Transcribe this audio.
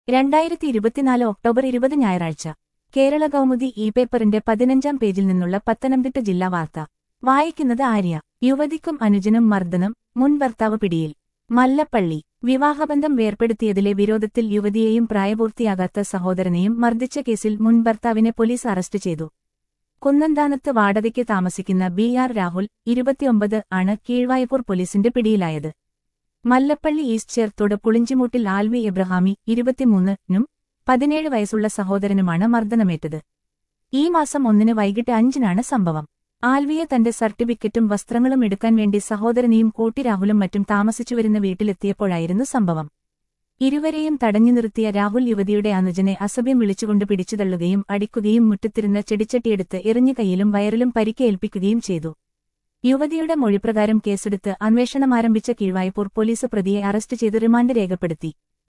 രണ്ടായിരത്തി ഇരുപത്തിനാല് ഒക്ടോബർ ഇരുപത് ഞായറാഴ്ച കേരള കൗമുദി ഇ പേപ്പറിന്റെ പതിനഞ്ചാം പേജിൽ നിന്നുള്ള പത്തനംതിട്ട ജില്ലാ വാർത്ത വായിക്കുന്നത് ആര്യ യുവതിക്കും അനുജനും മർദ്ദനം മുൻ ഭർത്താവ് പിടിയിൽ മല്ലപ്പള്ളി വിവാഹബന്ധം വേർപ്പെടുത്തിയതിലെ വിരോധത്തിൽ യുവതിയെയും പ്രായപൂർത്തിയാകാത്ത സഹോദരനെയും മർദ്ദിച്ച കേസിൽ മുൻ ഭർത്താവിനെ പോലീസ് അറസ്റ്റ് ചെയ്തു കുന്നന്താനത്ത് വാടകയ്ക്ക് താമസിക്കുന്ന ബി ആർ രാഹുൽ ഇരുപത്തിയൊമ്പത് ആണ് കീഴ്വായപ്പൂർ പോലീസിന്റെ പിടിയിലായത് മല്ലപ്പള്ളി ഈസ്റ്റ് ചേർത്തോട് പുളിഞ്ചിമൂട്ടിൽ ആൽവി എബ്രഹാമി ഇരുപത്തിമൂന്നിനും പതിനേഴ് വയസ്സുള്ള സഹോദരനുമാണ് മർദ്ദനമേറ്റത് ഈ മാസം ഒന്നിന് വൈകിട്ട് അഞ്ചിനാണ് സംഭവം ആൽവിയെ തന്റെ സർട്ടിഫിക്കറ്റും വസ്ത്രങ്ങളും എടുക്കാൻ വേണ്ടി സഹോദരനെയും കൂട്ടി രാഹുലും മറ്റും താമസിച്ചുവരുന്ന വീട്ടിലെത്തിയപ്പോഴായിരുന്നു സംഭവം ഇരുവരെയും തടഞ്ഞു നിർത്തിയ രാഹുൽ യുവതിയുടെ അനുജനെ അസഭ്യം വിളിച്ചുകൊണ്ട് പിടിച്ചുതള്ളുകയും അടിക്കുകയും മുറ്റത്തിരുന്ന ചെടിച്ചട്ടിയെടുത്ത് എറിഞ്ഞു കൈയിലും വയറിലും പരിക്കേൽപ്പിക്കുകയും ചെയ്തു യുവതിയുടെ മൊഴിപ്രകാരം കേസെടുത്ത് അന്വേഷണമാരംഭിച്ച കീഴ്വായ്പൂർ പോലീസ് പ്രതിയെ അറസ്റ്റ് ചെയ്ത് റിമാൻഡ് രേഖപ്പെടുത്തി